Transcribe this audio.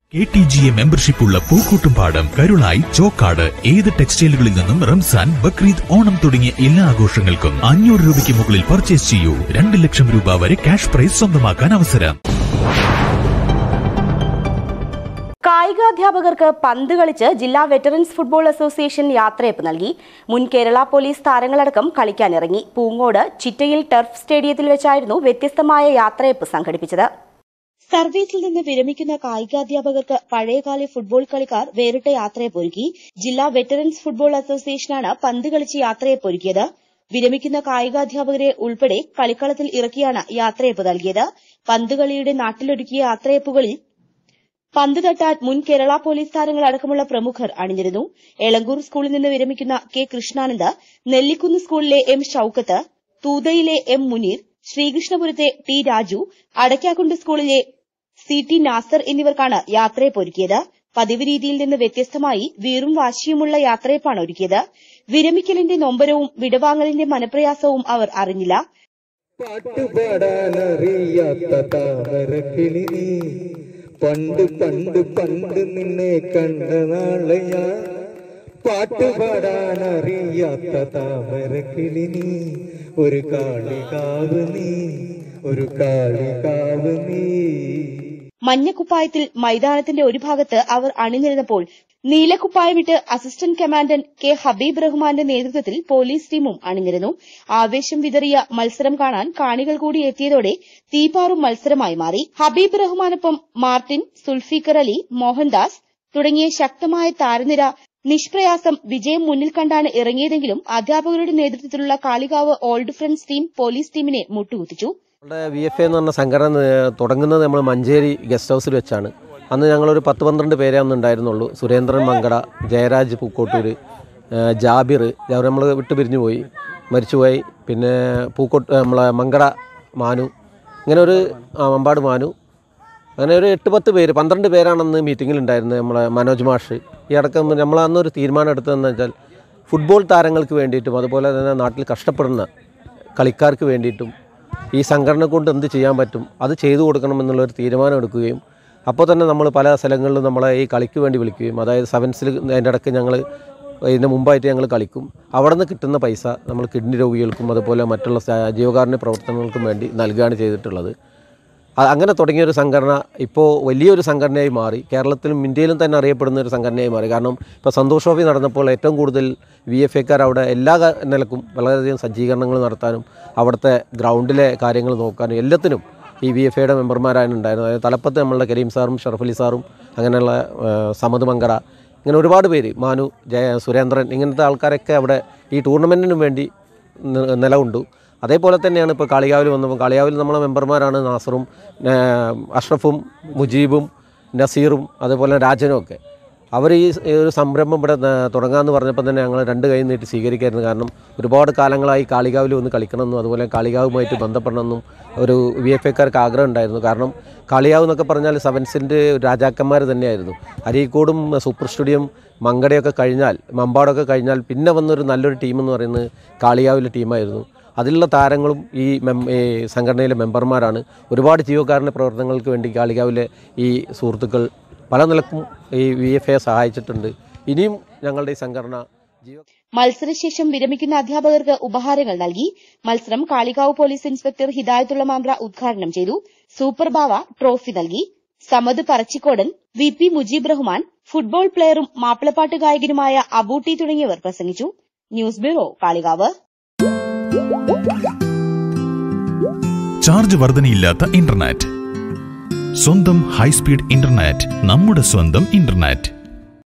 K T G A membership ഉള്ള പൂക്കൂട്ടുംപാടം കരുളായി ചോക്കാട് ഏത് ടെക്സ്റ്റൈലുകളിൽ നിന്നും റംസാൻ ബക്രീദ് ഓണം തുടങ്ങിയ എല്ലാ ആഘോഷങ്ങൾക്കും അഞ്ഞൂറ് രൂപയ്ക്ക് മുകളിൽ പർച്ചേസ് ചെയ്യൂ രണ്ട് ലക്ഷം രൂപ വരെ ക്യാഷ് പ്രൈസ് സ്വന്തമാക്കാൻ അവസരം കായികാധ്യാപകർക്ക് പന്ത് കളിച്ച് ജില്ലാ വെറ്ററൻസ് ഫുട്ബോൾ അസോസിയേഷൻ യാത്രയപ്പ് നൽകി മുൻ കേരള പോലീസ് താരങ്ങളടക്കം കളിക്കാനിറങ്ങി പൂങ്ങോട് ചിറ്റയിൽ ടർഫ് സ്റ്റേഡിയത്തിൽ വെച്ചായിരുന്നു വ്യത്യസ്തമായ യാത്രയപ്പ് സംഘടിപ്പിച്ചത് സർവീസിൽ നിന്ന് വിരമിക്കുന്ന കായികാധ്യാപകർക്ക് പഴയകാല ഫുട്ബോൾ കളിക്കാർ വേറിട്ട യാത്രയപ്പൊരുക്കി ജില്ലാ വെറ്ററൻസ് ഫുട്ബോൾ അസോസിയേഷനാണ് പന്ത് കളിച്ച് യാത്രയപ്പൊരുക്കിയത് വിരമിക്കുന്ന കായികാധ്യാപകരെ ഉൾപ്പെടെ കളിക്കളത്തിൽ ഇറക്കിയാണ് യാത്രയപ്പ് നൽകിയത് പന്തുകളിയുടെ നാട്ടിലൊരുക്കിയ യാത്രയപ്പുകളിൽ പന്ത് തട്ടാൻ മുൻ കേരള പോലീസ് താരങ്ങൾ അടക്കമുള്ള പ്രമുഖർ അണിനിരുന്നു എളങ്കൂർ സ്കൂളിൽ നിന്ന് വിരമിക്കുന്ന കെ കൃഷ്ണാനന്ദ് നെല്ലിക്കുന്ന് സ്കൂളിലെ എം ഷൌക്കത്ത് തൂതയിലെ എം മുനീർ ശ്രീകൃഷ്ണപുരത്തെ ടി രാജു അടയ്ക്കാക്കുണ്ട് സ്കൂളിലെ സി ടി നാസർ എന്നിവർക്കാണ് യാത്രയപ്പ് ഒരുക്കിയത് പതിവ് രീതിയിൽ നിന്ന് വ്യത്യസ്തമായി വീറും വാശിയുമുള്ള യാത്രയപ്പാണ് ഒരുക്കിയത് വിരമിക്കലിന്റെ നൊമ്പരവും വിടവാങ്ങലിന്റെ മനപ്രയാസവും അവർ അറിഞ്ഞില്ല പാട്ടുപാടാനറിയാത്ത താമരക്കിളി നീ പണ്ട് പണ്ട് പണ്ട് നിന്നെ കണ്ട നാളെയാ പാട്ടുപാടാനറിയാത്ത താമരക്കിളി നീ ഒരു കാളികാവ് നീ ഒരു കാളികാവ് നീ മഞ്ഞക്കുപ്പായത്തിൽ മൈതാനത്തിന്റെ ഒരു ഭാഗത്ത് അവർ അണിനിരുന്നപ്പോൾ നീലക്കുപ്പായമിട്ട് അസിസ്റ്റന്റ് കമാൻഡന്റ് കെ ഹബീബ് റഹ്മാന്റെ നേതൃത്വത്തിൽ പോലീസ് ടീമും അണിനിരുന്നു ആവേശം വിതറിയ മത്സരം കാണാൻ കാണികൾ കൂടി എത്തിയതോടെ തീപാറും മത്സരമായി മാറി ഹബീബ് റഹ്മാനൊപ്പം മാർട്ടിൻ സുൽഫീഖർ അലി മോഹൻദാസ് തുടങ്ങിയ ശക്തമായ താരനിര നിഷ്പ്രയാസം വിജയം മുന്നിൽ കണ്ടാണ് ഇറങ്ങിയതെങ്കിലും അധ്യാപകരുടെ നേതൃത്വത്തിലുള്ള Kalikavu old friends team police ടീമിനെ മുട്ടുകുത്തിച്ചു നമ്മുടെ വി എഫ് എന്ന് പറഞ്ഞ സംഘടന ഏഹ്, തുടങ്ങുന്നത് നമ്മൾ മഞ്ചേരി ഗസ്റ്റ് ഹൗസിൽ വെച്ചാണ് അന്ന് ഞങ്ങളൊരു പത്ത് പന്ത്രണ്ട് പേരേ അന്ന് ഉണ്ടായിരുന്നുള്ളൂ സുരേന്ദ്രൻ മങ്കട ജയരാജ് പൂക്കോട്ടൂർ ഏഹ്, ജാബിർ അവർ നമ്മൾ വിട്ടുപിരിഞ്ഞു പോയി മരിച്ചുപോയി പിന്നെ പൂക്കോട്ട് നമ്മളെ മങ്കട മാനു ഇങ്ങനെ ഒരു ആ, മമ്പാട് മാനു അങ്ങനെ ഒരു എട്ട് പത്ത് പേര് പന്ത്രണ്ട് പേരാണ് അന്ന് മീറ്റിങ്ങിൽ ഉണ്ടായിരുന്നത് നമ്മളെ മനോജ് മാഷ് ഈ അടക്കം നമ്മൾ അന്നൊരു തീരുമാനം എടുത്തതെന്ന് വെച്ചാൽ ഫുട്ബോൾ താരങ്ങൾക്ക് വേണ്ടിയിട്ടും അതുപോലെ തന്നെ നാട്ടിൽ കഷ്ടപ്പെടുന്ന കളിക്കാർക്ക് വേണ്ടിയിട്ടും ഈ സംഘടന കൊണ്ട് എന്ത് ചെയ്യാൻ പറ്റും അത് ചെയ്തു കൊടുക്കണം എന്നുള്ളൊരു തീരുമാനം എടുക്കുകയും അപ്പോൾ തന്നെ നമ്മൾ പല സ്ഥലങ്ങളിലും നമ്മളെ ഈ കളിക്ക് വേണ്ടി വിളിക്കുകയും അതായത് സെവൻസിൽ അതിൻ്റെ ഇടയ്ക്ക് ഞങ്ങൾ ഇതിന് മുമ്പായിട്ട് ഞങ്ങൾ കളിക്കും അവിടെ നിന്ന് കിട്ടുന്ന പൈസ നമ്മൾ കിഡ്നി രോഗികൾക്കും അതുപോലെ മറ്റുള്ള സ- ജീവകാരുണ്യ പ്രവർത്തനങ്ങൾക്കും വേണ്ടി നൽകുകയാണ് ചെയ്തിട്ടുള്ളത് അ- അങ്ങനെ തുടങ്ങിയ ഒരു സംഘടന ഇപ്പോൾ വലിയൊരു സംഘടനയായി മാറി കേരളത്തിലും ഇന്ത്യയിലും തന്നെ അറിയപ്പെടുന്ന ഒരു സംഘടനയായി മാറി കാരണം ഇപ്പോൾ സന്തോഷ് ട്രോഫി നടന്നപ്പോൾ ഏറ്റവും കൂടുതൽ വി എഫ് എക്കാർ അവിടെ എല്ലാ ക- നിലക്കും വളരെയധികം സജ്ജീകരണങ്ങൾ നടത്താനും അവിടുത്തെ ഗ്രൗണ്ടിലെ കാര്യങ്ങൾ നോക്കാനും എല്ലാത്തിനും ഈ വി എഫ് എയുടെ മെമ്പർമാരാണ് ഉണ്ടായിരുന്നത് അതായത് തലപ്പത്ത് നമ്മളുടെ കരീം സാറും ഷറഫലി സാറും അങ്ങനെയുള്ള ആ, സമദ് മങ്കട ഇങ്ങനെ ഒരുപാട് പേര് മാനു ജയ സുരേന്ദ്രൻ ഇങ്ങനത്തെ ആൾക്കാരൊക്കെ അവിടെ ഈ ടൂർണമെൻറ്റിനും വേണ്ടി നി- നിലകൊണ്ടു അതേപോലെ തന്നെയാണ് ഇപ്പോൾ കാളികാവിൽ വന്നപ്പോൾ കാളികാവിൽ നമ്മളെ മെമ്പർമാരാണ് നാസറും ആ, അഷ്റഫും മുജീബും നസീറും അതേപോലെ രാജനും ഒക്കെ അവർ ഈ സ് ഈ ഒരു സംരംഭം ഇവിടെ ന- തുടങ്ങാമെന്ന് പറഞ്ഞപ്പോൾ തന്നെ ഞങ്ങൾ രണ്ട് കൈ നീട്ടി സ്വീകരിക്കായിരുന്നു കാരണം ഒരുപാട് കാലങ്ങളായി കാളികാവിൽ വന്ന് കളിക്കണമെന്നും അതുപോലെ കാളികാവുമായിട്ട് ബന്ധപ്പെടണമെന്നും ഒരു വി എഫ് എക്കാർക്ക് ആഗ്രഹം ഉണ്ടായിരുന്നു കാരണം കാളികാവ് എന്നൊക്കെ പറഞ്ഞാൽ സെവൻസിൻ്റെ രാജാക്കന്മാർ തന്നെയായിരുന്നു അരീക്കോടും സൂപ്പർ സ്റ്റുഡിയം മങ്കടയൊക്കെ കഴിഞ്ഞാൽ മമ്പാടൊക്കെ കഴിഞ്ഞാൽ പിന്നെ വന്നൊരു നല്ലൊരു ടീം എന്ന് പറയുന്നത് കാളികാവിലെ ടീമായിരുന്നു അതിലുള്ള താരങ്ങളും ഈ മെം ഈ സംഘടനയിലെ മെമ്പർമാരാണ് ഒരുപാട് ജീവകാരുണ്യ പ്രവർത്തനങ്ങൾക്ക് വേണ്ടി കാളികാവിലെ ഈ സുഹൃത്തുക്കൾ പല നിലക്കും ഈ വി എഫ് എ സഹായിച്ചിട്ടുണ്ട് ഇനിയും ഞങ്ങളുടെ ഈ സംഘടന ജീവ മത്സരശേഷം വിരമിക്കുന്ന അധ്യാപകർക്ക് ഉപഹാരങ്ങൾ നൽകി മത്സരം കാളികാവ് പോലീസ് ഇൻസ്പെക്ടർ ഹിദായത്തുള്ള മാമ്പ്ര ഉദ്ഘാടനം ചെയ്തു സൂപ്പർ ബാവ ട്രോഫി നൽകി Samad Parachikkodan V P Mujeeb Rahman football പ്ലെയറും മാപ്പിളപ്പാട്ട് ഗായകനുമായ അബൂട്ടി തുടങ്ങിയവർ പ്രസംഗിച്ചു ന്യൂസ് ബ്യൂറോ കാളികാവ് ചാർജ് വർധനയില്ലാത്ത ഇന്റർനെറ്റ് സ്വന്തം ഹൈസ്പീഡ് ഇന്റർനെറ്റ് നമ്മുടെ സ്വന്തം ഇന്റർനെറ്റ്